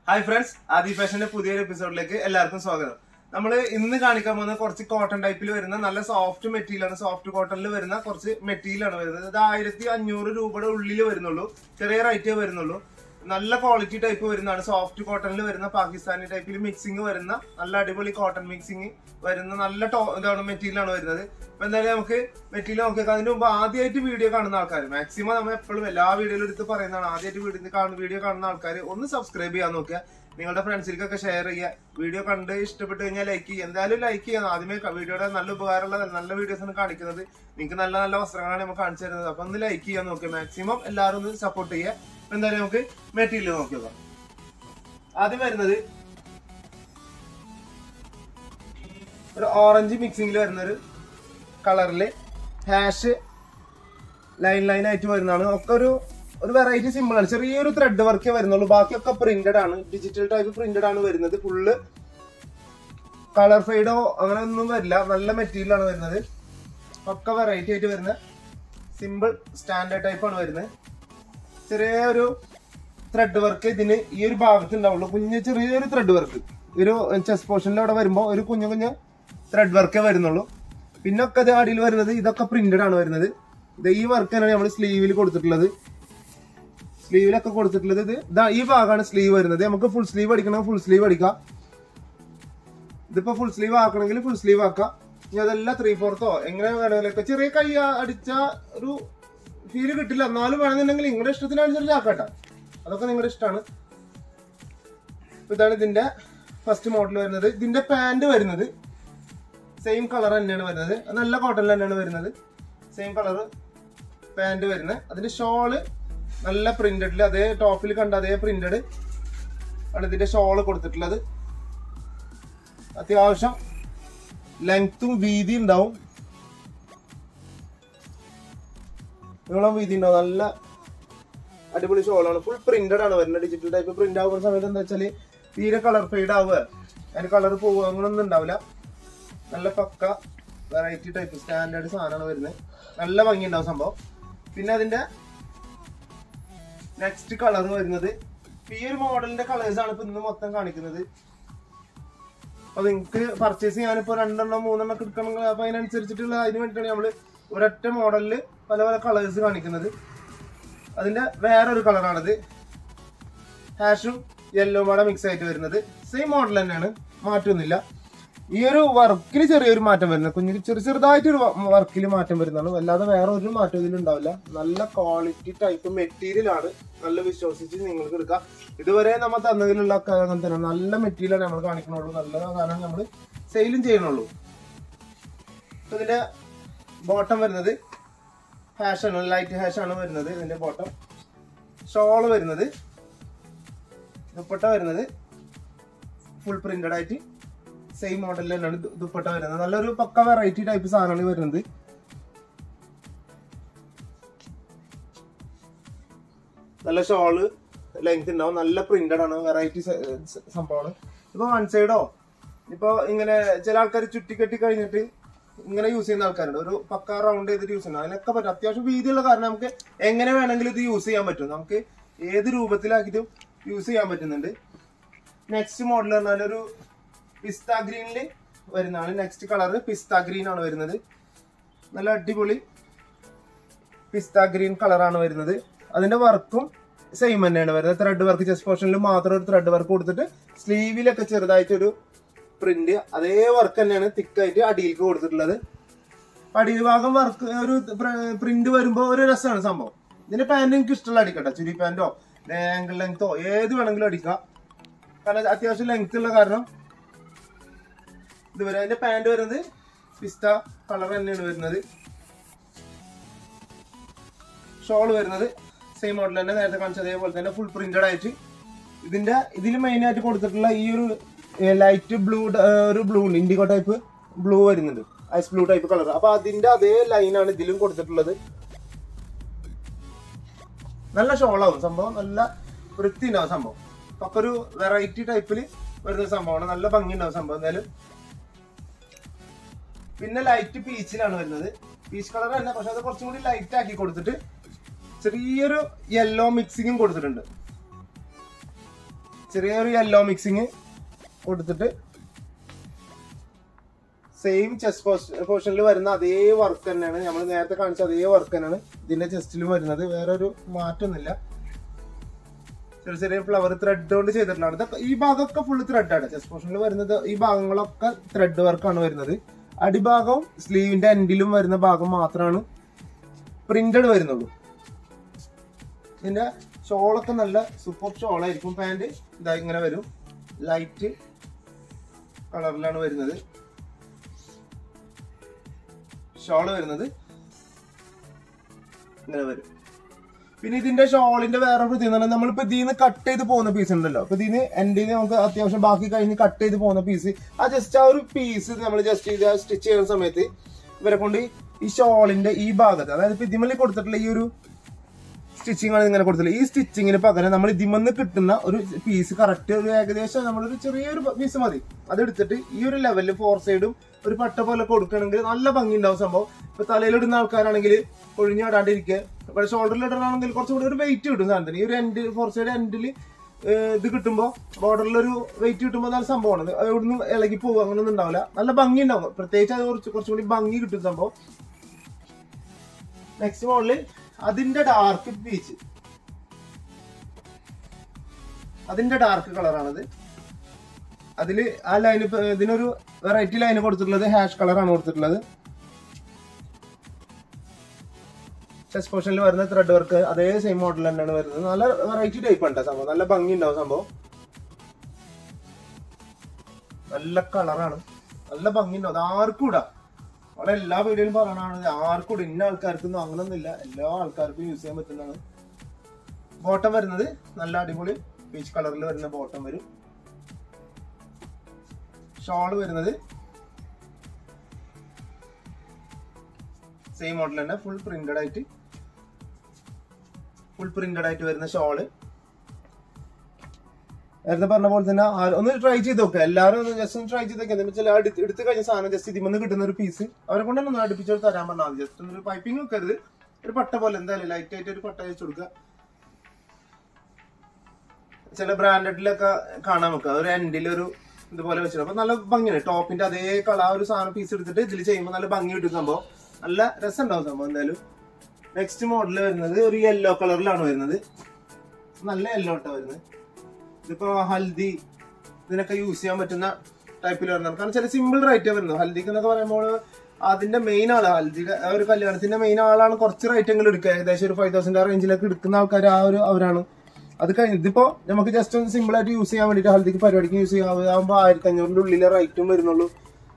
hi friends ആദി ഫാഷന്റെ പുതിയൊരു എപ്പിസോഡിലേക്ക് എല്ലാവർക്കും സ്വാഗതം നമ്മൾ ഇന്ന് കാണിക്കാൻ പോകുന്ന കുറച്ച് കോട്ടൺ ടൈപ്പിൽ വരുന്ന നല്ല സോഫ്റ്റ് മെറ്റീരിയൽ ആണ് സോഫ്റ്റ് കോട്ടണിൽ വരുന്ന കുറച്ച് മെറ്റീരിയൽ ആണ് വരുന്നത് ഇത് ആയിരത്തി അഞ്ഞൂറ് രൂപയുടെ ഉള്ളിൽ വരുന്നുള്ളൂ ചെറിയ റേറ്റേ വരുന്നുള്ളൂ നല്ല ക്വാളിറ്റി ടൈപ്പ് വരുന്നതാണ് സോഫ്റ്റ് കോട്ടണിൽ വരുന്ന പാകിസ്ഥാനി ടൈപ്പിൽ മിക്സിംഗ് വരുന്ന നല്ല അടിപൊളി കോട്ടൺ മിക്സിംഗ് വരുന്ന നല്ല ടോ ഇതാണ് മെറ്റീരിയൽ ആണ് വരുന്നത് അപ്പൊ എന്തായാലും നമുക്ക് മെറ്റീരിയൽ നോക്കിയേക്കാം അതിന് മുമ്പ് ആദ്യമായിട്ട് വീഡിയോ കാണുന്ന ആൾക്കാർ മാക്സിമം നമ്മൾ എപ്പോഴും എല്ലാ വീഡിയോയിലും എടുത്ത് പറയുന്നതാണ് ആദ്യമായിട്ട് വീഡിയോ കാണുന്ന വീഡിയോ കാണുന്ന ആൾക്കാർ ഒന്ന് സബ്സ്ക്രൈബ് ചെയ്യാൻ നോക്കുക നിങ്ങളുടെ ഫ്രണ്ട്സിലേക്കൊക്കെ ഷെയർ ചെയ്യുക വീഡിയോ കണ്ട് ഇഷ്ടപ്പെട്ട് കഴിഞ്ഞാൽ ലൈക്ക് ചെയ്യുക എന്തായാലും ലൈക്ക് ചെയ്യാം ആദ്യമേ ക- വീഡിയോയുടെ നല്ല ഉപകാരമുള്ള നല്ല വീഡിയോസ് ആണ് കാണിക്കുന്നത് നിങ്ങൾക്ക് നല്ല നല്ല വസ്ത്രങ്ങളാണ് നമുക്ക് കാണിച്ചു തരുന്നത് അപ്പൊ ഒന്ന് ലൈക്ക് ചെയ്യാൻ നോക്കുക മാക്സിമം എല്ലാവരും ഒന്ന് സപ്പോർട്ട് ചെയ്യുക അപ്പൊ എന്തായാലും നമുക്ക് മെറ്റീരിയൽ നോക്കി നോക്കാം ആദ്യം വരുന്നത് ഒരു ഓറഞ്ച് മിക്സിംഗിൽ വരുന്ന ഒരു കളറില് ഹാഷ് ലൈൻ ലൈൻ ആയിട്ട് വരുന്നതാണ് ഒക്കെ ഒരു ഒരു വെറൈറ്റി സിമ്പിൾ ആണ് ചെറിയൊരു ത്രെഡ് വർക്കേ വരുന്നുള്ളൂ ബാക്കിയൊക്കെ പ്രിന്റഡ് ആണ് ഡിജിറ്റൽ ടൈപ്പ് പ്രിന്റഡ് ആണ് വരുന്നത് ഫുള്ള് കളർ ഫെയ്ഡോ അങ്ങനെ ഒന്നും വരില്ല നല്ല മെറ്റീരിയൽ ആണ് വരുന്നത് ഒക്കെ വെറൈറ്റി ആയിട്ട് വരുന്ന സിമ്പിൾ സ്റ്റാൻഡേർഡ് ടൈപ്പ് ആണ് വരുന്നത് ചെറിയ ഒരു ത്രെഡ് വർക്ക് ഇതിന് ഈ ഒരു ഭാഗത്ത് ഉണ്ടാവുള്ളൂ കുഞ്ഞ് ചെറിയൊരു ത്രെഡ് വർക്ക് ഒരു ചെസ് പോർഷനിൽ അവിടെ വരുമ്പോൾ ഒരു കുഞ്ഞു കുഞ്ഞു ത്രെഡ് വർക്കേ വരുന്നുള്ളൂ പിന്നെ ഒക്കെ ഇത് അടിയിൽ വരുന്നത് ഇതൊക്കെ പ്രിന്റഡ് ആണ് വരുന്നത് ഇത് ഈ വർക്ക് തന്നെയാണ് നമ്മൾ സ്ലീവിൽ കൊടുത്തിട്ടുള്ളത് സ്ലീവിലൊക്കെ കൊടുത്തിട്ടുള്ളത് ഇത് ഇതാ ഈ ഭാഗമാണ് സ്ലീവ് വരുന്നത് നമുക്ക് ഫുൾ സ്ലീവ് അടിക്കണമെങ്കിൽ ഫുൾ സ്ലീവ് അടിക്കാം ഇതിപ്പോ ഫുൾ സ്ലീവ് ആക്കണമെങ്കിൽ ഫുൾ സ്ലീവ് ആക്കാം ഇനി അതല്ല ത്രീ ഫോർത്തോ എങ്ങനെ വേണമെങ്കിലൊക്കെ ചെറിയ കൈ അടിച്ച ഒരു ഫീല് കിട്ടില്ല എന്നാലും വേണമെന്നുണ്ടെങ്കിൽ നിങ്ങളുടെ ഇഷ്ടത്തിനനുസരിച്ച് ആക്കട്ടെ അതൊക്കെ നിങ്ങളുടെ ഇഷ്ടമാണ് ഇതാണ് ഇതിന്റെ ഫസ്റ്റ് മോഡൽ വരുന്നത് ഇതിന്റെ പാന്റ് വരുന്നത് സെയിം കളർ തന്നെയാണ് വരുന്നത് അത് നല്ല കോട്ടണിൽ തന്നെയാണ് വരുന്നത് സെയിം കളർ പാന്റ് വരുന്നത് അതിന്റെ ഷോള് നല്ല പ്രിന്റഡിൽ അതേ ടോപ്പിൽ കണ്ട അതേ പ്രിന്റഡ് ആണ് ഇതിന്റെ ഷോള് കൊടുത്തിട്ടുള്ളത് അത്യാവശ്യം ലെങ്ത്തും വീതി ഉണ്ടാവും നീളം വീതി ഉണ്ടാവും നല്ല അടിപൊളി ഷോളാണ് ഫുൾ പ്രിന്റഡ് ആണ് വരുന്നത് ഡിജിറ്റൽ ടൈപ്പ് പ്രിന്റ് ആവുന്ന സമയത്ത് എന്താ വെച്ചാല് തീരെ കളർ ഫെയ്ഡ് ആവുക അതിന് കളർ പോവുക അങ്ങനൊന്നും ഉണ്ടാവില്ല നല്ല പക്ക വെറൈറ്റി ടൈപ്പ് സ്റ്റാൻഡേർഡ് സാധനമാണ് വരുന്നത് നല്ല ഭംഗി ഉണ്ടാവും സംഭവം പിന്നെ അതിന്റെ നെക്സ്റ്റ് കളർ വരുന്നത് ഈ ഒരു മോഡലിന്റെ കളേഴ്സ് ആണ് ഇപ്പൊ ഇന്ന് മൊത്തം കാണിക്കുന്നത് അപ്പൊ നിങ്ങൾക്ക് പർച്ചേസ് ചെയ്യാനിപ്പോ രണ്ടെണ്ണം മൂന്നെണ്ണം ഒക്കെ എടുക്കണമെങ്കിൽ അപ്പൊ അതിനനുസരിച്ചിട്ടുള്ള അതിന് വേണ്ടിയിട്ടാണ് നമ്മള് ഒരൊറ്റ മോഡലിൽ പല പല കളേഴ്സ് കാണിക്കുന്നത് അതിന്റെ വേറൊരു കളറാണിത് ഹാഷും യെല്ലോ പാടെ മിക്സ് ആയിട്ട് വരുന്നത് സെയിം മോഡൽ തന്നെയാണ് മാറ്റമൊന്നുമില്ല ഈ ഒരു വർക്കിന് ചെറിയൊരു മാറ്റം വരുന്നത് കുഞ്ഞു ചെറു ചെറുതായിട്ടൊരു വർക്കിൽ മാറ്റം വരുന്നതാണ് അല്ലാതെ വേറെ ഒരു മാറ്റം ഇതിൽ ഉണ്ടാവില്ല നല്ല ക്വാളിറ്റി ടൈപ്പ് മെറ്റീരിയൽ ആണ് നല്ല വിശ്വസിച്ച് നിങ്ങൾക്ക് എടുക്കാം ഇതുവരെ നമ്മൾ തന്നതിലുള്ള ഒക്കെ അങ്ങനെ തന്നെ നല്ല മെറ്റീരിയൽ ആണ് നമ്മൾ കാണിക്കണുള്ളൂ നല്ല സാധനം നമ്മൾ സെയിലും ചെയ്യണുള്ളൂ ഇപ്പൊ ഇതിന്റെ ബോട്ടം വരുന്നത് ഹാഷ് ആണ് ലൈറ്റ് ഹാഷ് ആണ് വരുന്നത് ഇതിന്റെ ബോട്ടം ഷോള് വരുന്നത് ദുപ്പട്ട വരുന്നത് ഫുൾ പ്രിന്റഡ് ആയിട്ട് സെയിം മോഡലിൽ തന്നെയാണ് ദു- ദുപ്പട്ട വരുന്നത് നല്ലൊരു പക്ക വെറൈറ്റി ടൈപ്പ് സാധനമാണ് വരുന്നത് നല്ല ഷോള് ലെങ്ത് ഉണ്ടാവും നല്ല പ്രിന്റഡ് ആണ് വെറൈറ്റി സംഭവമാണ് ഇപ്പൊ വൺ സൈഡോ ഇപ്പൊ ഇങ്ങനെ ചില ആൾക്കാർ ചുറ്റിക്കെട്ടി കഴിഞ്ഞിട്ട് ഇങ്ങനെ യൂസ് ചെയ്യുന്ന ആൾക്കാരുണ്ട് ഒരു പക്ക റൗണ്ട് ചെയ്തിട്ട് യൂസ് ചെയ്യുന്നത് അതിനൊക്കെ പറ്റും അത്യാവശ്യം വീതിയുള്ള കാരണം നമുക്ക് എങ്ങനെ വേണമെങ്കിലും ഇത് യൂസ് ചെയ്യാൻ പറ്റും നമുക്ക് ഏത് രൂപത്തിലാക്കിയിട്ടും യൂസ് ചെയ്യാൻ പറ്റുന്നുണ്ട് നെക്സ്റ്റ് മോഡൽ പറഞ്ഞാൽ ഒരു പിസ്ത ഗ്രീനിൽ വരുന്നതാണ് നെക്സ്റ്റ് കളർ പിസ്ത ഗ്രീൻ ആണ് വരുന്നത് നല്ല അടിപൊളി പിസ്ത ഗ്രീൻ കളറാണ് വരുന്നത് അതിന്റെ വർക്കും സെയിം തന്നെയാണ് വരുന്നത് ത്രെഡ് വർക്ക് ചെസ്റ്റ് പോർഷനിൽ മാത്രം ഒരു ത്രെഡ് വർക്ക് കൊടുത്തിട്ട് സ്ലീവിലൊക്കെ ചെറുതായിട്ടൊരു പ്രിന്റ് അതേ വർക്ക് തന്നെയാണ് തിക്കായിട്ട് അടിയിലേക്ക് കൊടുത്തിട്ടുള്ളത് അടിയിൽ ഭാഗം വർക്ക് ഒരു പ്രിന്റ് വരുമ്പോൾ ഒരു രസമാണ് സംഭവം ഇതിന്റെ പാന്റ് എനിക്ക് ഇഷ്ടമുള്ള അടിക്കട്ടെ ചുരി പാന്റോ ആംഗിൾ ലെങ്തോ ഏത് വേണമെങ്കിലും അടിക്കാം കാരണം അത്യാവശ്യം ലെങ്ത് ഉള്ള കാരണം ഇതുവരെ അതിന്റെ പാന്റ് വരുന്നത് പിസ്ത കളർ തന്നെയാണ് വരുന്നത് ഷോൾ വരുന്നത് സെയിം മോഡൽ തന്നെ നേരത്തെ കാണിച്ച അതേപോലെ തന്നെ ഫുൾ പ്രിന്റഡ് ആയിട്ട് ഇതിന്റെ ഇതിൽ മെയിൻ ആയിട്ട് കൊടുത്തിട്ടുള്ള ഈ ഒരു ലൈറ്റ് ബ്ലൂ ഒരു ബ്ലൂ ഉണ്ട് ഇൻഡിഗോ ടൈപ്പ് ബ്ലൂ വരുന്നുണ്ട് ഐസ് ബ്ലൂ ടൈപ്പ് കളർ അപ്പൊ അതിന്റെ അതേ ലൈനാണ് ഇതിലും കൊടുത്തിട്ടുള്ളത് നല്ല ഷോളാവും സംഭവം നല്ല വൃത്തി ഉണ്ടാവും സംഭവം അപ്പൊ ഒരു വെറൈറ്റി ടൈപ്പിൽ വരുന്ന സംഭവമാണ് നല്ല ഭംഗി ഉണ്ടാവും സംഭവം എന്തായാലും പിന്നെ ലൈറ്റ് പീച്ചിലാണ് വരുന്നത് പീച്ച് കളർ തന്നെ പക്ഷെ അത് കുറച്ചും കൂടി ലൈറ്റ് ആക്കി കൊടുത്തിട്ട് ചെറിയൊരു യെല്ലോ മിക്സിങ്ങും കൊടുത്തിട്ടുണ്ട് ചെറിയൊരു യെല്ലോ മിക്സിങ് കൊടുത്തിട്ട് സെയിം ചെസ്റ്റ് പോർഷനിൽ വരുന്ന അതേ വർക്ക് തന്നെയാണ് നമ്മൾ നേരത്തെ കാണിച്ച അതേ വർക്ക് തന്നെയാണ് ഇതിന്റെ ചെസ്റ്റിലും വരുന്നത് വേറെ ഒരു മാറ്റമൊന്നുമില്ല ചെറിയ ചെറിയ ഫ്ലവർ ത്രെഡ് കൊണ്ട് ചെയ്തിട്ടുള്ളതാണ് ഇതൊക്കെ ഈ ഭാഗമൊക്കെ ഫുള്ള് ത്രെഡാണ് ചെസ്റ്റ് പോർഷനിൽ വരുന്നത് ഈ ഭാഗങ്ങളൊക്കെ ത്രെഡ് വർക്കാണ് വരുന്നത് അടിഭാഗവും സ്ലീവിന്റെ എൻഡിലും വരുന്ന ഭാഗം മാത്രമാണ് പ്രിന്റഡ് വരുന്നുള്ളൂ ഇതിന്റെ ഷോളൊക്കെ നല്ല സൂപ്പർ ഷോളായിരിക്കും പാന്റ് ഇതാ ഇങ്ങനെ വരും ലൈറ്റ് കളറിലാണ് വരുന്നത് ഷോള് വരുന്നത് ഇങ്ങനെ വരും പിന്നെ ഇതിന്റെ ഷോളിന്റെ വേറെ പ്രത്യേകത നമ്മളിപ്പോ ഇതിൽ നിന്ന് കട്ട് ചെയ്ത് പോകുന്ന പീസ് ഉണ്ടല്ലോ അപ്പൊ ഇതിന് എൻഡിൽ നമുക്ക് അത്യാവശ്യം ബാക്കി കഴിഞ്ഞ് കട്ട് ചെയ്ത് പോകുന്ന പീസ് ആ ജസ്റ്റ് ആ ഒരു പീസ് നമ്മൾ ജസ്റ്റ് ഇത് സ്റ്റിച്ച് ചെയ്യുന്ന സമയത്ത് ഇവരെ കൊണ്ട് ഈ ഷോളിന്റെ ഈ ഭാഗത്ത് അതായത് ഇപ്പൊ ഇതിമല്ലി കൊടുത്തിട്ടുള്ള ഈ ഒരു സ്റ്റിച്ചിങ് ആണ് ഇങ്ങനെ കൊടുത്തില്ല ഈ സ്റ്റിച്ചിങ്ങിന് പകരം നമ്മൾ ഇതിമെന്ന് കിട്ടുന്ന ഒരു പീസ് കറക്റ്റ് ഒരു ഏകദേശം നമ്മളൊരു ചെറിയൊരു പീസ് മതി അതെടുത്തിട്ട് ഈ ഒരു ലെവലിൽ ഫോർ സൈഡും ഒരു പട്ട പോലെ കൊടുക്കണമെങ്കിൽ നല്ല ഭംഗി ഉണ്ടാവും സംഭവം ഇപ്പൊ തലയിലിടുന്ന ആൾക്കാരാണെങ്കിൽ ഒഴിഞ്ഞാടാണ്ടിരിക്കുക ഇവിടെ ഷോൾഡറിൽ ഇടണമെങ്കിൽ കുറച്ചുകൂടി ഒരു വെയിറ്റ് കിട്ടും സാധനത്തിന് ഈ ഒരു എൻഡ് ഫോർ സൈഡ് എൻഡിൽ ഇത് കിട്ടുമ്പോൾ ബോർഡറിൽ ഒരു വെയിറ്റ് കിട്ടുമ്പോൾ നല്ല സംഭവമാണ് ഇത് എവിടുന്ന് ഇളകി പോകും അങ്ങനെയൊന്നും ഉണ്ടാവില്ല നല്ല ഭംഗി ഉണ്ടാവും പ്രത്യേകിച്ച് അത് കുറച്ച് കുറച്ചും കൂടി ഭംഗി കിട്ടും സംഭവം നെക്സ്റ്റ് മോഡല് അതിന്റെ ഡാർക്ക് പീച്ച് അതിന്റെ ഡാർക്ക് കളറാണത് അതില് ആ ലൈന് ഇതിനൊരു വെറൈറ്റി ലൈന് കൊടുത്തിട്ടുള്ളത് ഹാഷ് കളറാണ് കൊടുത്തിട്ടുള്ളത് ചെസ്റ്റ് പോർഷനിൽ വരുന്ന ത്രെഡ് വർക്ക് അതേ സെയിം മോഡൽ തന്നെയാണ് വരുന്നത് നല്ല വെറൈറ്റി ടൈപ്പ് ഉണ്ട് സംഭവം നല്ല ഭംഗി ഉണ്ടാവും സംഭവം നല്ല കളറാണ് നല്ല ഭംഗി ഉണ്ടാവും അത് ആർക്കും ഇടാം അവിടെ എല്ലാ വീഡിയോയിലും പറയണതാണ് ആർക്കും ഇടും ഇന്ന ആൾക്കാർക്കൊന്നും അങ്ങനൊന്നുമില്ല എല്ലാ ആൾക്കാർക്കും യൂസ് ചെയ്യാൻ പറ്റുന്നതാണ് ബോട്ടം വരുന്നത് നല്ല അടിപൊളി പീച്ച് കളറിൽ വരുന്ന ബോട്ടം വരും ഷോള് വരുന്നത് സെയിം മോഡൽ തന്നെ ഫുൾ പ്രിന്റഡ് ആയിട്ട് ഫുൾ പ്രിന്റഡ് ആയിട്ട് വരുന്ന ഷോള് നേരത്തെ പറഞ്ഞ പോലെ തന്നെ ആ- ഒന്ന് ട്രൈ ചെയ്ത് നോക്കുക എല്ലാവരും ഒന്ന് ജസ്റ്റ് ഒന്ന് ട്രൈ ചെയ്ത് നോക്കുക എന്താ വെച്ചാൽ എടുത്ത് എടുത്ത് കഴിഞ്ഞ സാധനം ജസ്റ്റ് ഇതിമെന്ന് കിട്ടുന്ന ഒരു പീസ് അവരെ കൊണ്ട് തന്നെ ഒന്ന് അടുപ്പിച്ചോട് തരാൻ പറഞ്ഞാൽ മതി ജസ്റ്റ് ഒരു പൈപ്പിംഗ് വെക്കരുത് ഒരു പട്ട പോലെ എന്തായാലും ലൈറ്റ് ആയിട്ട് ഒരു പട്ട വെച്ച് കൊടുക്കുക ചില ബ്രാൻഡഡിലൊക്കെ കാണാൻ വെക്കുക ഒരു എൻഡിൽ ഒരു ഇതുപോലെ വെച്ചിട്ട് അപ്പൊ നല്ല ഭംഗിയാണ് ടോപ്പിന്റെ അതേ കള ആ ഒരു സാധനം പീസ് എടുത്തിട്ട് ഇതിൽ ചെയ്യുമ്പോൾ നല്ല ഭംഗി കിട്ടും സംഭവം നല്ല രസം ഉണ്ടാവും സംഭവം എന്തായാലും നെക്സ്റ്റ് മോഡൽ വരുന്നത് ഒരു യെല്ലോ കളറിലാണ് വരുന്നത് നല്ല യെല്ലോ ഇട്ടാ വരുന്നത് ഇതിപ്പോ ഹൽദി ഇതിനൊക്കെ യൂസ് ചെയ്യാൻ പറ്റുന്ന ടൈപ്പിൽ വരുന്നതാണ് കാരണം ചില സിമ്പിൾ റേറ്റ് വരുന്നത് ഹൽദിക്ക് എന്നൊക്കെ പറയുമ്പോൾ അതിന്റെ മെയിൻ ആള് ഹൽദി ആ ഒരു കല്യാണത്തിന്റെ മെയിൻ ആളാണ് കുറച്ച് റേറ്റ് എങ്കിലും എടുക്കുക ഏകദേശം ഒരു ഫൈവ് തൗസൻഡ് ആ റേഞ്ചിലൊക്കെ എടുക്കുന്ന ആൾക്കാർ ആ ഒരു അവരാണ് അത് കഴിഞ്ഞ് ഇതിപ്പോ നമുക്ക് ജസ്റ്റ് ഒന്ന് സിമ്പിൾ ആയിട്ട് യൂസ് ചെയ്യാൻ വേണ്ടിയിട്ട് ഹൽദിക്ക് പരിപാടിക്ക് യൂസ് ചെയ്യാവുമ്പോൾ ആയിരത്തി അഞ്ഞൂറിന്റെ ഉള്ളിലെ റേറ്റും വരുന്നുള്ളൂ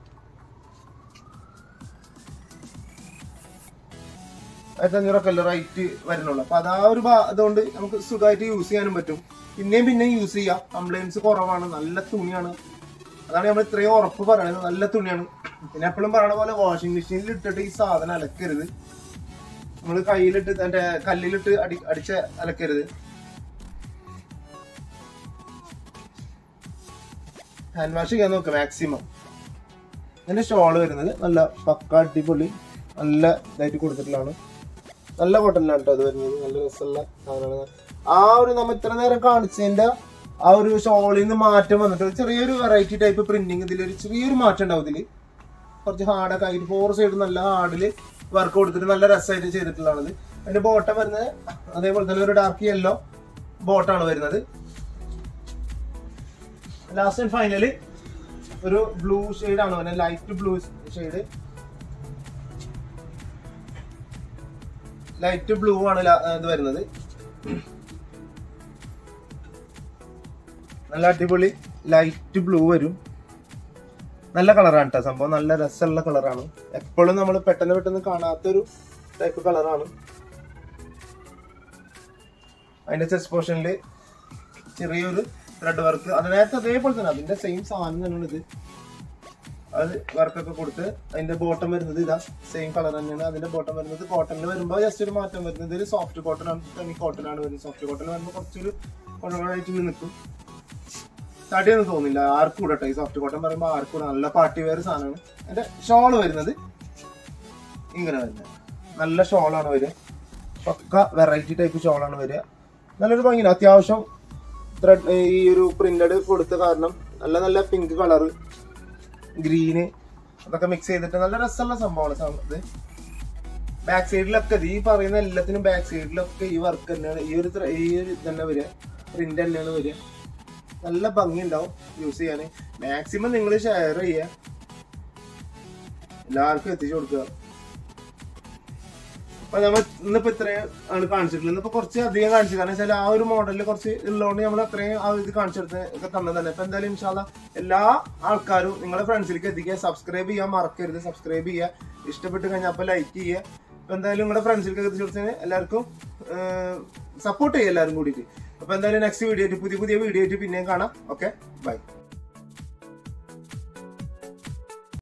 ആയിരത്തി അഞ്ഞൂറൊക്കെ അല്ലേ റേറ്റ് വരുന്നുള്ളൂ അപ്പൊ അത് ആ ഒരു ഭാ- അതുകൊണ്ട് നമുക്ക് സുഖമായിട്ട് യൂസ് ചെയ്യാനും പറ്റും പിന്നെയും പിന്നെയും യൂസ് ചെയ്യാം കംപ്ലൈൻസ് കുറവാണ് നല്ല തുണിയാണ് അതാണ് നമ്മൾ ഇത്രയും ഉറപ്പ് പറയുന്നത് നല്ല തുണിയാണ് പിന്നെ എപ്പോഴും പറയണ പോലെ വാഷിംഗ് മെഷീനിൽ ഇട്ടിട്ട് ഈ സാധനം അലക്കരുത് നമ്മൾ കയ്യിലിട്ട് എന്റെ കല്ലിലിട്ട് അടി അടിച്ച് അലക്കരുത് ഹാൻഡ് വാഷ് ചെയ്യാൻ നോക്കുക മാക്സിമം ഇതിന്റെ ഷോള് വരുന്നത് നല്ല പക്ക അടിപൊളി നല്ല ഇതായിട്ട് കൊടുത്തിട്ടുള്ളതാണ് നല്ല കോട്ടണിലാണ് കേട്ടോ അത് വരുന്നത് നല്ല രസമുള്ള സാധനമാണ് ആ ഒരു നമ്മ ഇത്ര നേരം കാണിച്ചതിന്റെ ആ ഒരു ഷോളിൽ നിന്ന് മാറ്റം വന്നിട്ട് ഒരു ചെറിയൊരു വെറൈറ്റി ടൈപ്പ് പ്രിന്റിങ് ഇതിലൊരു ചെറിയൊരു മാറ്റം ഉണ്ടാവും ഇതില് കുറച്ച് ഹാർഡൊക്കെ ആയിട്ട് ഫോർ സൈഡ് നല്ല ഹാർഡില് വർക്ക് കൊടുത്തിട്ട് നല്ല രസമായിട്ട് ചെയ്തിട്ടുള്ളതാണ് അതിന്റെ ബോട്ടം വരുന്നത് അതേപോലെ തന്നെ ഒരു ഡാർക്ക് യെല്ലോ ബോട്ടാണ് വരുന്നത് ലാസ്റ്റ് ആൻഡ് ഫൈനല് ഒരു ബ്ലൂ ഷെയ്ഡ് ആണ് വരുന്നത് light blue shade light blue ആണ് ല- ഇത് വരുന്നത് നല്ല അടിപൊളി ലൈറ്റ് ബ്ലൂ വരും നല്ല കളറാണ് കേട്ടോ സംഭവം നല്ല രസമുള്ള കളറാണ് എപ്പോഴും നമ്മൾ പെട്ടെന്ന് പെട്ടെന്ന് കാണാത്തൊരു ടൈപ്പ് കളറാണ് അതിന്റെ ചെസ്റ്റ് പോർഷനിൽ ചെറിയൊരു ത്രെഡ് വർക്ക് അത് നേരത്തെ അതേപോലെ തന്നെ അതിന്റെ സെയിം സാധനം തന്നെയാണ് ഇത് അത് വർക്കൊക്കെ കൊടുത്ത് അതിന്റെ ബോട്ടം വരുന്നത് ഇതാ സെയിം കളർ തന്നെയാണ് അതിന്റെ ബോട്ടം വരുന്നത് കോട്ടണിൽ വരുമ്പോൾ ജസ്റ്റ് ഒരു മാറ്റം വരുന്നത് ഇതിൽ സോഫ്റ്റ് കോട്ടൺ ആണ് സെമി കോട്ടൺ ആണ് വരുന്നത് സോഫ്റ്റ് കോട്ടൺ വരുമ്പോൾ കുറച്ചൊരു കൊണ്ടോടായിട്ട് നിൽക്കും തടിയൊന്നും തോന്നില്ല ആർക്കും കൂടെ ഈ സോഫ്റ്റ് കോട്ടൺ പറയുമ്പോൾ ആർക്കും കൂടെ നല്ല പാർട്ടി വെയർ സാധനമാണ് അതിന്റെ ഷോള് വരുന്നത് ഇങ്ങനെ വരുന്നത് നല്ല ഷോളാണ് വരിക പക്ക വെറൈറ്റി ടൈപ്പ് ഷോളാണ് വരിക നല്ലൊരു ഭംഗിയാണ് അത്യാവശ്യം ത്രെഡ് ഈ ഒരു പ്രിന്റഡ് കൊടുത്ത കാരണം നല്ല നല്ല പിങ്ക് കളറ് ഗ്രീന് അതൊക്കെ മിക്സ് ചെയ്തിട്ട് നല്ല രസമുള്ള സംഭവമാണ് സം- ഇത് ബാക്ക് സൈഡിലൊക്കെ ഇത് ഈ പറയുന്ന എല്ലാത്തിനും ബാക്ക് സൈഡിലൊക്കെ ഈ വർക്ക് തന്നെയാണ് ഈ ഒരു ത്ര- ഈ ഒരു ഇത് തന്നെ വരിക പ്രിന്റ് തന്നെയാണ് വരിക നല്ല ഭംഗി ഉണ്ടാവും യൂസ് ചെയ്യാൻ മാക്സിമം നിങ്ങൾ ഷെയർ ചെയ്യുക എല്ലാവർക്കും എത്തിച്ചു കൊടുക്കുക അപ്പൊ നമ്മൾ ഇന്നിപ്പോ ഇത്രയും ആണ് കാണിച്ചിട്ടുള്ളത് ഇന്നിപ്പോ കുറച്ച് അധികം കാണിച്ചു കാരണം വെച്ചാൽ ആ ഒരു മോഡലിൽ കുറച്ച് ഉള്ളതുകൊണ്ട് നമ്മൾ അത്രയും ആ ഇത് കാണിച്ചെടുത്ത് ഒക്കെ തന്നതന്നെ അപ്പൊ എന്തായാലും ഇൻഷാല്ല എല്ലാ ആൾക്കാരും നിങ്ങളുടെ ഫ്രണ്ട്സിലേക്ക് എത്തിക്കുക സബ്സ്ക്രൈബ് ചെയ്യാൻ മറക്കരുത് സബ്സ്ക്രൈബ് ചെയ്യുക ഇഷ്ടപ്പെട്ട് കഴിഞ്ഞാൽ അപ്പൊ ലൈക്ക് ചെയ്യുക അപ്പൊ എന്തായാലും നിങ്ങളുടെ ഫ്രണ്ട്സിലേക്ക് എത്തിച്ചു കൊടുത്തതിന് എല്ലാവർക്കും സപ്പോർട്ട് ചെയ്യുക എല്ലാവരും കൂടിയിട്ട് അപ്പൊ എന്തായാലും നെക്സ്റ്റ് വീഡിയോ ആയിട്ട് പുതിയ പുതിയ വീഡിയോ ആയിട്ട് പിന്നെയും കാണാം ഓക്കെ ബൈ